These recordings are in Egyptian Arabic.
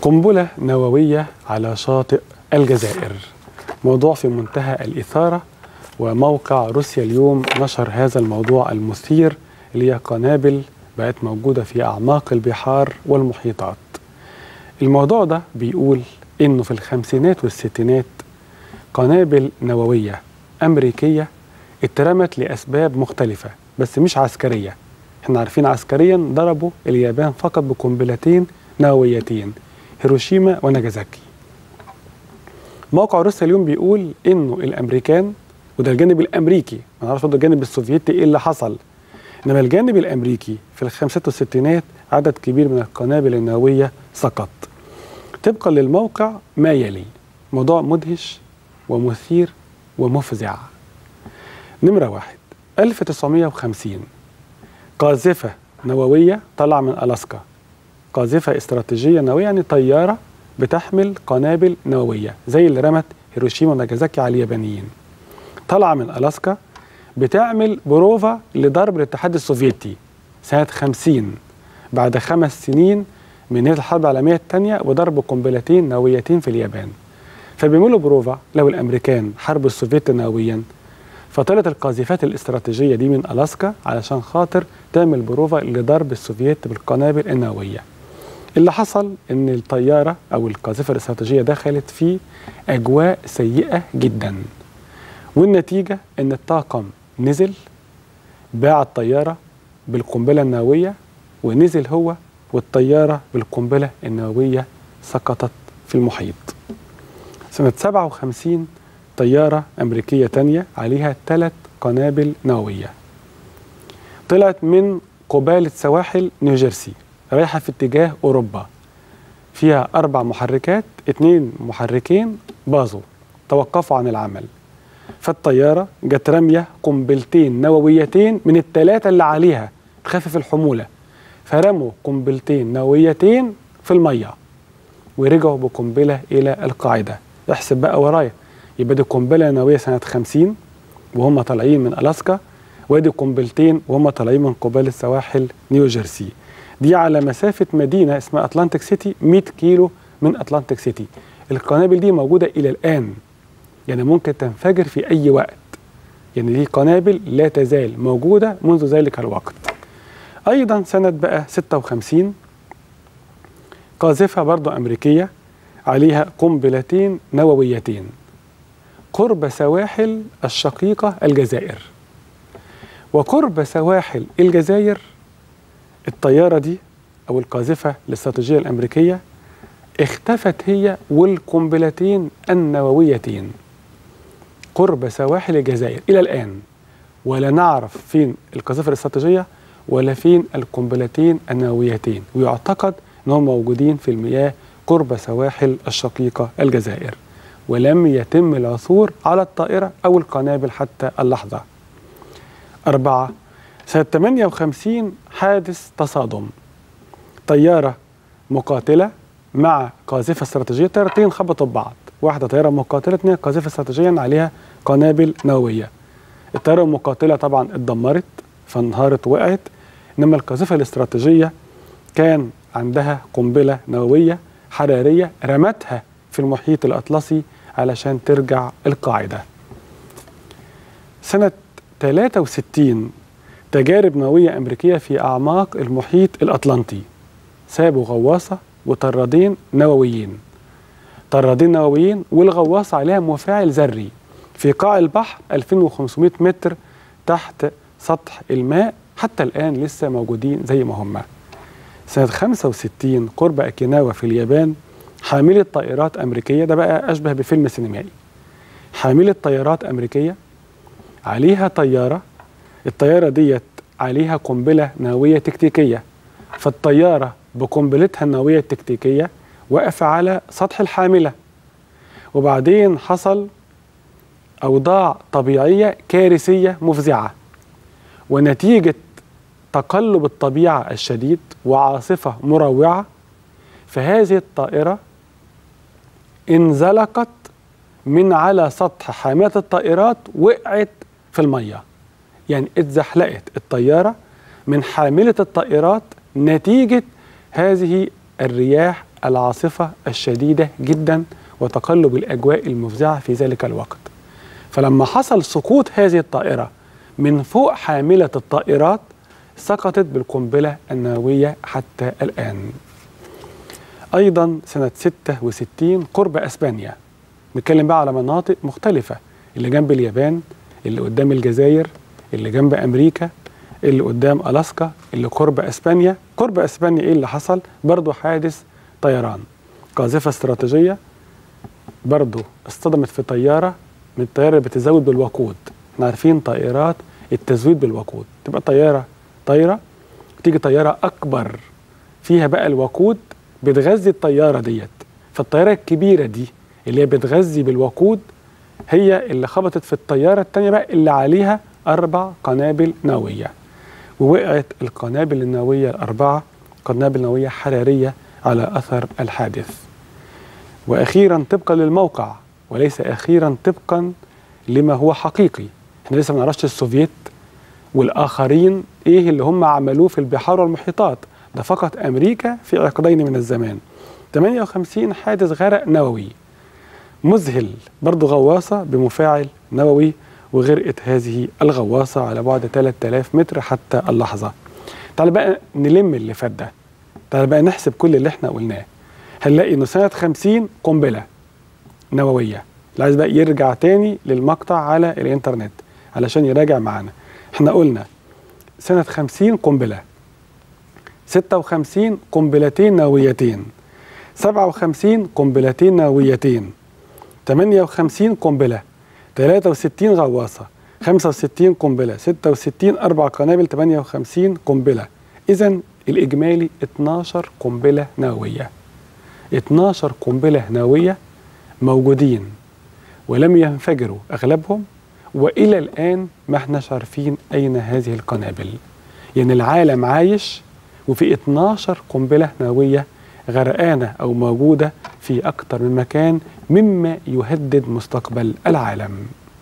قنبلة نووية على شاطئ الجزائر موضوع في منتهى الإثارة وموقع روسيا اليوم نشر هذا الموضوع المثير اللي هي قنابل بقت موجودة في أعماق البحار والمحيطات الموضوع ده بيقول إنه في الخمسينات والستينات قنابل نووية أمريكية اترمت لأسباب مختلفة بس مش عسكرية احنا عارفين عسكريا ضربوا اليابان فقط بقنبلتين نوويتين هيروشيما وناجازاكي موقع روسيا اليوم بيقول انه الامريكان وده الجانب الامريكي ما نعرفش برضه الجانب السوفيتي ايه اللي حصل انما الجانب الامريكي في الخمسات والستينات عدد كبير من القنابل النوويه سقط طبقا للموقع ما يلي موضوع مدهش ومثير ومفزع نمره واحد 1950 قاذفه نوويه طالعه من الاسكا قاذفه استراتيجيه نوويه يعني طياره بتحمل قنابل نوويه زي اللي رمت هيروشيما وناجازاكي على اليابانيين طالعه من الاسكا بتعمل بروفا لضرب الاتحاد السوفيتي سنه 50 بعد خمس سنين من نهايه الحرب العالميه الثانيه وضرب قنبلتين نوويتين في اليابان فبيعملوا بروفا لو الامريكان حاربوا السوفيت نوويا فطلعت القاذفات الاستراتيجيه دي من الاسكا علشان خاطر تعمل بروفا لضرب السوفيت بالقنابل النوويه اللي حصل ان الطياره او القاذفه الاستراتيجيه دخلت في اجواء سيئه جدا والنتيجه ان الطاقم نزل باع الطياره بالقنبله النوويه ونزل هو والطياره بالقنبله النوويه سقطت في المحيط سنه 57 طياره امريكيه تانية عليها ثلاث قنابل نوويه طلعت من قباله سواحل نيوجيرسي رايحه في اتجاه اوروبا فيها اربع محركات اتنين محركين باظوا توقفوا عن العمل فالطياره جت راميه قنبلتين نوويتين من الثلاثه اللي عليها تخفف الحموله فرموا قنبلتين نوويتين في الميه ورجعوا بقنبله الى القاعده احسب بقى ورايا يبقى دي قنبله نوويه سنه 50 وهم طالعين من الاسكا وادي قنبلتين وهم طالعين من قبال السواحل نيوجيرسي دي على مسافة مدينة اسمها أتلانتيك سيتي 100 كيلو من أتلانتيك سيتي القنابل دي موجودة إلى الآن يعني ممكن تنفجر في أي وقت يعني دي قنابل لا تزال موجودة منذ ذلك الوقت أيضا سنة بقى 56 قاذفة برضو أمريكية عليها قنبلتين نوويتين قرب سواحل الشقيقة الجزائر وقرب سواحل الجزائر الطيارة دي أو القاذفة الاستراتيجية الأمريكية اختفت هي والقنبلتين النوويتين قرب سواحل الجزائر إلى الآن ولا نعرف فين القاذفة الاستراتيجية ولا فين القنبلتين النوويتين ويعتقد أنهم موجودين في المياه قرب سواحل الشقيقة الجزائر ولم يتم العثور على الطائرة أو القنابل حتى اللحظة أربعة سنة 58 حادث تصادم طيارة مقاتلة مع قاذفة استراتيجية طيارتين خبطوا ببعض واحدة طيارة مقاتلة اثنين قاذفة استراتيجية عليها قنابل نووية الطيارة المقاتلة طبعا اتدمرت فانهارت وقعت إنما القاذفة الاستراتيجية كان عندها قنبلة نووية حرارية رمتها في المحيط الأطلسي علشان ترجع القاعدة سنة 63 تجارب نووية أمريكية في أعماق المحيط الأطلنطي سابوا غواصة وطرادين نوويين طرادين نوويين والغواصة عليها مفاعل ذري في قاع البحر 2500 متر تحت سطح الماء حتى الآن لسه موجودين زي ما هم سنة 65 قرب أكيناوا في اليابان حاملة طائرات أمريكية ده بقى أشبه بفيلم سينمائي حاملة طيارات أمريكية عليها طيارة الطيارة ديت عليها قنبلة نووية تكتيكية فالطيارة بقنبلتها النووية التكتيكية وقف على سطح الحاملة وبعدين حصل أوضاع طبيعية كارثية مفزعة ونتيجة تقلب الطبيعة الشديد وعاصفة مروعة فهذه الطائرة انزلقت من على سطح حاملة الطائرات وقعت في الميه يعني اتزحلقت الطيارة من حاملة الطائرات نتيجة هذه الرياح العاصفة الشديدة جدا وتقلب الأجواء المفزعة في ذلك الوقت فلما حصل سقوط هذه الطائرة من فوق حاملة الطائرات سقطت بالقنبلة النووية حتى الآن أيضا سنة 66 قرب أسبانيا نتكلم بقى على مناطق مختلفة اللي جنب اليابان اللي قدام الجزائر اللي جنب أمريكا اللي قدام ألاسكا اللي قرب أسبانيا قرب أسبانيا إيه اللي حصل برضو حادث طيران قاذفة استراتيجية برضو اصطدمت في طيارة من الطيارة اللي بتزود بالوقود احنا عارفين طائرات التزويد بالوقود تبقى طيارة طايرة تيجي طيارة أكبر فيها بقى الوقود بتغذي الطيارة ديت فالطيارة الكبيرة دي اللي هي بتغذي بالوقود هي اللي خبطت في الطيارة التانية بقى اللي عليها أربع قنابل نووية ووقعت القنابل النووية الأربعة قنابل نووية حرارية على أثر الحادث وأخيرا طبقا للموقع وليس أخيرا طبقا لما هو حقيقي احنا لسه ما نعرفش السوفييت والآخرين إيه اللي هم عملوه في البحار والمحيطات ده فقط أمريكا في عقدين من الزمان 58 حادث غرق نووي مذهل برضه غواصة بمفاعل نووي وغرقت هذه الغواصة على بعد 3000 متر حتى اللحظة تعال بقى نلم اللي فات ده تعال بقى نحسب كل اللي احنا قلناه هنلاقي انه سنة 50 قنبلة نووية اللي عايز بقى يرجع تاني للمقطع على الانترنت علشان يراجع معانا احنا قلنا سنة 50 قنبلة 56 قنبلتين نوويتين 57 قنبلتين نوويتين 58 قنبلة 63 غواصة 65 قنبلة 66 أربع قنابل 58 قنبلة إذا الإجمالي 12 قنبلة نووية 12 قنبلة نووية موجودين ولم ينفجروا أغلبهم وإلى الآن ما احناش عارفين أين هذه القنابل يعني العالم عايش وفي 12 قنبلة نووية غرقانة أو موجودة في أكثر من مكان مما يهدد مستقبل العالم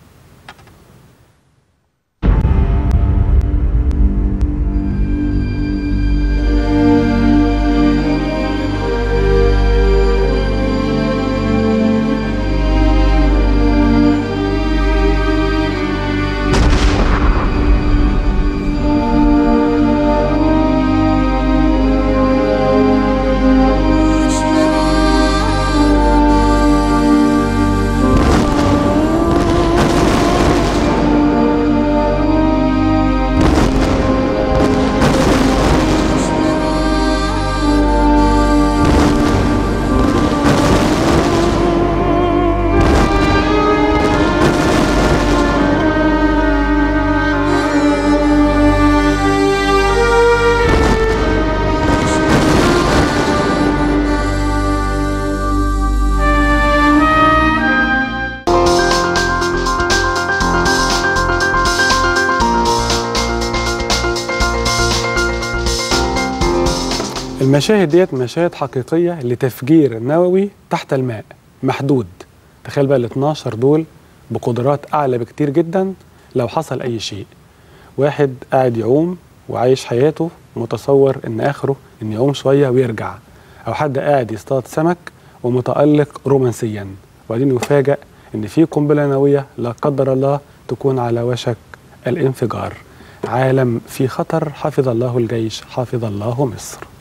المشاهد ديت مشاهد حقيقية لتفجير نووي تحت الماء محدود تخيل بقى ال 12 دول بقدرات أعلى بكتير جدا لو حصل أي شيء واحد قاعد يعوم وعايش حياته متصور إن آخره إن يعوم شوية ويرجع أو حد قاعد يصطاد سمك ومتألق رومانسيا وبعدين يفاجأ إن في قنبلة نووية لا قدر الله تكون على وشك الانفجار عالم في خطر حفظ الله الجيش حفظ الله مصر